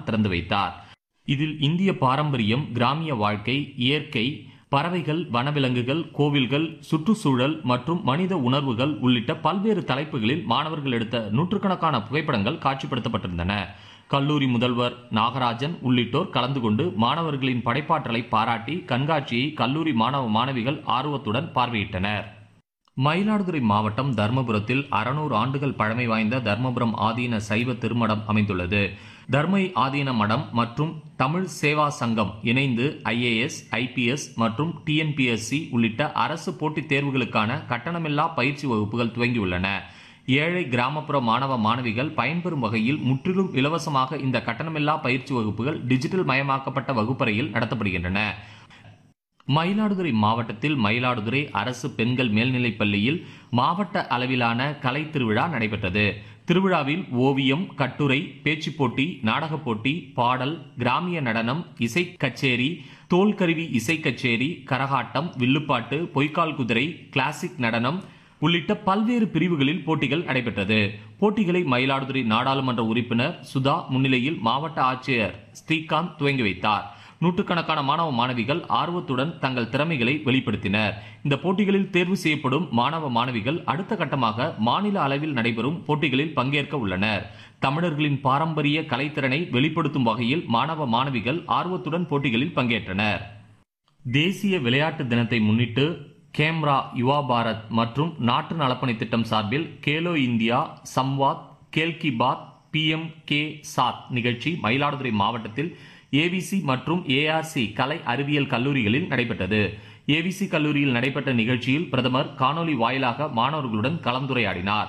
பிரதான் திறந்து வைத்தார் இதில் இந்திய பாரம்பரியம் கிராமிய வாழ்க்கை இயற்கை பறவைகள் வனவிலங்குகள் கோவில்கள் சுற்றுச்சூழல் மற்றும் மனித உணர்வுகள் உள்ளிட்ட பல்வேறு தலைப்புகளில் மாணவர்கள் எடுத்த நூற்றுக்கணக்கான புகைப்படங்கள் காட்சிப்படுத்தப்பட்டிருந்தன கல்லூரி முதல்வர் நாகராஜன் உள்ளிட்டோர் கலந்து கொண்டு மாணவர்களின் படைப்பாற்றலை பாராட்டி கண்காட்சியை கல்லூரி மாணவ மாணவிகள் ஆர்வத்துடன் பார்வையிட்டனர் மயிலாடுதுறை மாவட்டம் தர்மபுரத்தில் அறுநூறு ஆண்டுகள் பழமை வாய்ந்த தர்மபுரம் ஆதீன சைவ திருமடம் அமைந்துள்ளது தர்மை ஆதீன மடம் மற்றும் தமிழ் சேவா சங்கம் இணைந்து ஐஏஎஸ் ஐபிஎஸ் மற்றும் டிஎன்பிஎஸ்சி உள்ளிட்ட அரசு போட்டித் தேர்வுகளுக்கான கட்டணமில்லா பயிற்சி வகுப்புகள் துவங்கியுள்ளன ஏழை கிராமப்புற மாணவ மாணவிகள் பயன்பெறும் வகையில் முற்றிலும் இலவசமாக இந்த கட்டணமில்லா பயிற்சி வகுப்புகள் டிஜிட்டல் மயமாக்கப்பட்ட வகுப்பறையில் நடத்தப்படுகின்றன மயிலாடுதுறை மாவட்டத்தில் மயிலாடுதுறை அரசு பெண்கள் மேல்நிலைப் பள்ளியில் மாவட்ட அளவிலான கலை திருவிழா நடைபெற்றது திருவிழாவில் ஓவியம் கட்டுரை பேச்சுப் போட்டி நாடகப் போட்டி பாடல் கிராமிய நடனம் இசை கச்சேரி தோல்கருவி இசை கச்சேரி கரகாட்டம் வில்லுப்பாட்டு பொய்க்கால் குதிரை கிளாசிக் நடனம் உள்ளிட்ட பல்வேறு பிரிவுகளில் போட்டிகள் நடைபெற்றது போட்டிகளை மயிலாடுதுறை நாடாளுமன்ற உறுப்பினர் சுதா முன்னிலையில் மாவட்ட ஆட்சியர் ஸ்ரீகாந்த் துவங்கி வைத்தார் நூற்றுக்கணக்கான மாணவ மாணவிகள் ஆர்வத்துடன் தங்கள் திறமைகளை வெளிப்படுத்தினர் இந்த போட்டிகளில் தேர்வு செய்யப்படும் மாணவ மாணவிகள் அடுத்த கட்டமாக மாநில அளவில் நடைபெறும் போட்டிகளில் பங்கேற்க உள்ளனர் தமிழர்களின் பாரம்பரிய கலைத்திறனை வெளிப்படுத்தும் வகையில் மாணவ மாணவிகள் ஆர்வத்துடன் போட்டிகளில் பங்கேற்றனர் தேசிய விளையாட்டு தினத்தை முன்னிட்டு கேம்ரா யுவா பாரத் மற்றும் நாட்டு நலப்பணி திட்டம் சார்பில் கேலோ இந்தியா சம்வாத் கேல்கி பாத் பிஎம் கே சாத் நிகழ்ச்சி மயிலாடுதுறை மாவட்டத்தில் ஏவிசி மற்றும் ஏஆர்சி கலை அறிவியல் கல்லூரிகளில் நடைபெற்றது ஏவிசி கல்லூரியில் நடைபெற்ற நிகழ்ச்சியில் பிரதமர் காணொலி வாயிலாக மாணவர்களுடன் கலந்துரையாடினார்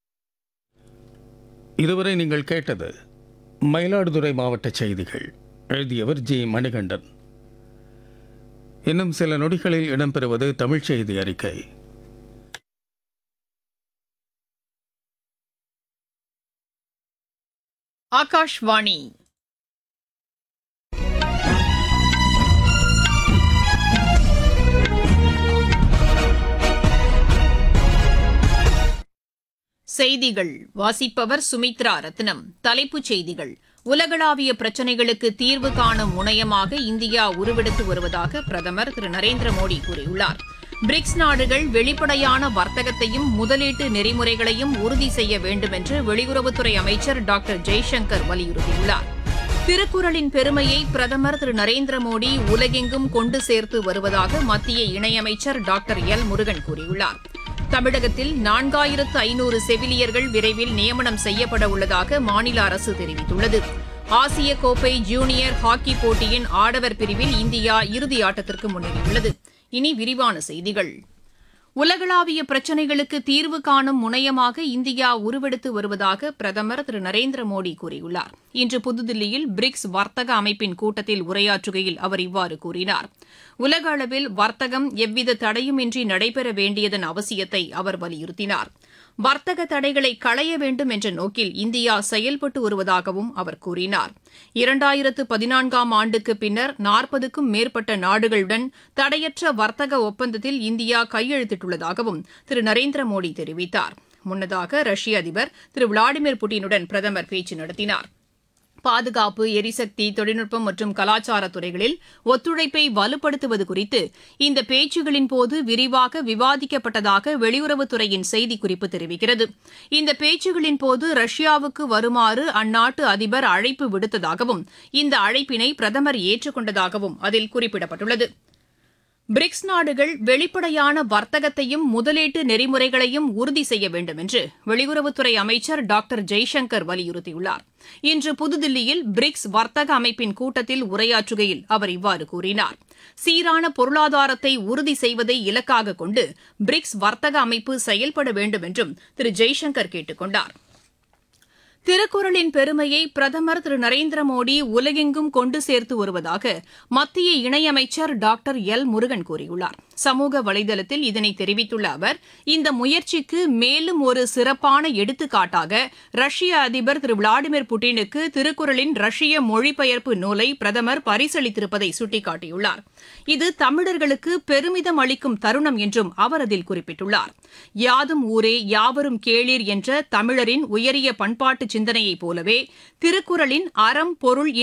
இதுவரை நீங்கள் கேட்டது மயிலாடுதுறை மாவட்ட செய்திகள் எழுதியவர் ஜி மணிகண்டன் இன்னும் சில நொடிகளில் இடம்பெறுவது தமிழ்ச் செய்தி அறிக்கை ஆகாஷ்வாணி செய்திகள் வாசிப்பவர் சுமித்ரா ரத்னம் தலைப்புச் செய்திகள் உலகளாவிய பிரச்சினைகளுக்கு தீர்வு காணும் முனையமாக இந்தியா உருவெடுத்து வருவதாக பிரதமர் திரு நரேந்திர மோடி கூறியுள்ளார் பிரிக்ஸ் நாடுகள் வெளிப்படையான வர்த்தகத்தையும் முதலீட்டு நெறிமுறைகளையும் உறுதி செய்ய வேண்டும் என்று வெளியுறவுத்துறை அமைச்சர் டாக்டர் ஜெய்சங்கர் வலியுறுத்தியுள்ளார் திருக்குறளின் பெருமையை பிரதமர் திரு நரேந்திர மோடி உலகெங்கும் கொண்டு சேர்த்து வருவதாக மத்திய இணையமைச்சர் டாக்டர் எல் முருகன் கூறியுள்ளார் தமிழகத்தில் நான்காயிரத்து ஐநூறு செவிலியர்கள் விரைவில் நியமனம் செய்யப்பட உள்ளதாக மாநில அரசு தெரிவித்துள்ளது ஆசிய கோப்பை ஜூனியர் ஹாக்கி போட்டியின் ஆடவர் பிரிவில் இந்தியா இறுதி ஆட்டத்திற்கு முன்னேறியுள்ளது இனி விரிவான செய்திகள் உலகளாவிய பிரச்சினைகளுக்கு தீர்வு காணும் முனையமாக இந்தியா உருவெடுத்து வருவதாக பிரதமர் திரு நரேந்திர மோடி கூறியுள்ளார் இன்று புதுதில்லியில் பிரிக்ஸ் வர்த்தக அமைப்பின் கூட்டத்தில் உரையாற்றுகையில் அவர் இவ்வாறு கூறினார் உலக அளவில் வர்த்தகம் எவ்வித தடையுமின்றி நடைபெற வேண்டியதன் அவசியத்தை அவர் வலியுறுத்தினார் வர்த்தக தடைகளை களைய வேண்டும் என்ற நோக்கில் இந்தியா செயல்பட்டு வருவதாகவும் அவர் கூறினார் இரண்டாயிரத்து பதினான்காம் ஆண்டுக்கு பின்னர் நாற்பதுக்கும் மேற்பட்ட நாடுகளுடன் தடையற்ற வர்த்தக ஒப்பந்தத்தில் இந்தியா கையெழுத்திட்டுள்ளதாகவும் திரு நரேந்திர மோடி தெரிவித்தார் முன்னதாக ரஷ்ய அதிபர் திரு விளாடிமிர் புட்டினுடன் பிரதமர் பேச்சு நடத்தினார் பாதுகாப்பு எரிசக்தி தொழில்நுட்பம் மற்றும் கலாச்சார துறைகளில் ஒத்துழைப்பை வலுப்படுத்துவது குறித்து இந்த பேச்சுகளின் போது விரிவாக விவாதிக்கப்பட்டதாக வெளியுறவுத்துறையின் செய்திக்குறிப்பு தெரிவிக்கிறது இந்த பேச்சுகளின் போது ரஷ்யாவுக்கு வருமாறு அந்நாட்டு அதிபர் அழைப்பு விடுத்ததாகவும் இந்த அழைப்பினை பிரதமர் ஏற்றுக்கொண்டதாகவும் அதில் குறிப்பிடப்பட்டுள்ளது பிரிக்ஸ் நாடுகள் வெளிப்படையான வர்த்தகத்தையும் முதலீட்டு நெறிமுறைகளையும் உறுதி செய்ய வேண்டும் என்று வெளியுறவுத்துறை அமைச்சர் டாக்டர் ஜெய்சங்கர் வலியுறுத்தியுள்ளார் இன்று புதுதில்லியில் பிரிக்ஸ் வர்த்தக அமைப்பின் கூட்டத்தில் உரையாற்றுகையில் அவர் இவ்வாறு கூறினார் சீரான பொருளாதாரத்தை உறுதி செய்வதை இலக்காக கொண்டு பிரிக்ஸ் வர்த்தக அமைப்பு செயல்பட வேண்டும் என்றும் திரு ஜெய்சங்கர் கேட்டுக் கொண்டார் திருக்குறளின் பெருமையை பிரதமர் திரு நரேந்திர மோடி உலகெங்கும் கொண்டு சேர்த்து வருவதாக மத்திய இணையமைச்சர் டாக்டர் எல் முருகன் கூறியுள்ளார் சமூக வலைதளத்தில் இதனை தெரிவித்துள்ள அவர் இந்த முயற்சிக்கு மேலும் ஒரு சிறப்பான எடுத்துக்காட்டாக ரஷ்ய அதிபர் திரு விளாடிமிர் புட்டினுக்கு திருக்குறளின் ரஷ்ய மொழிபெயர்ப்பு நூலை பிரதமர் பரிசளித்திருப்பதை சுட்டிக்காட்டியுள்ளார் இது தமிழர்களுக்கு பெருமிதம் அளிக்கும் தருணம் என்றும் அவர் அதில் குறிப்பிட்டுள்ளார் யாதும் ஊரே யாவரும் கேளீர் என்ற தமிழரின் உயரிய பண்பாட்டு சிந்தனையைப் போலவே திருக்குறளின் அறம் பொருள்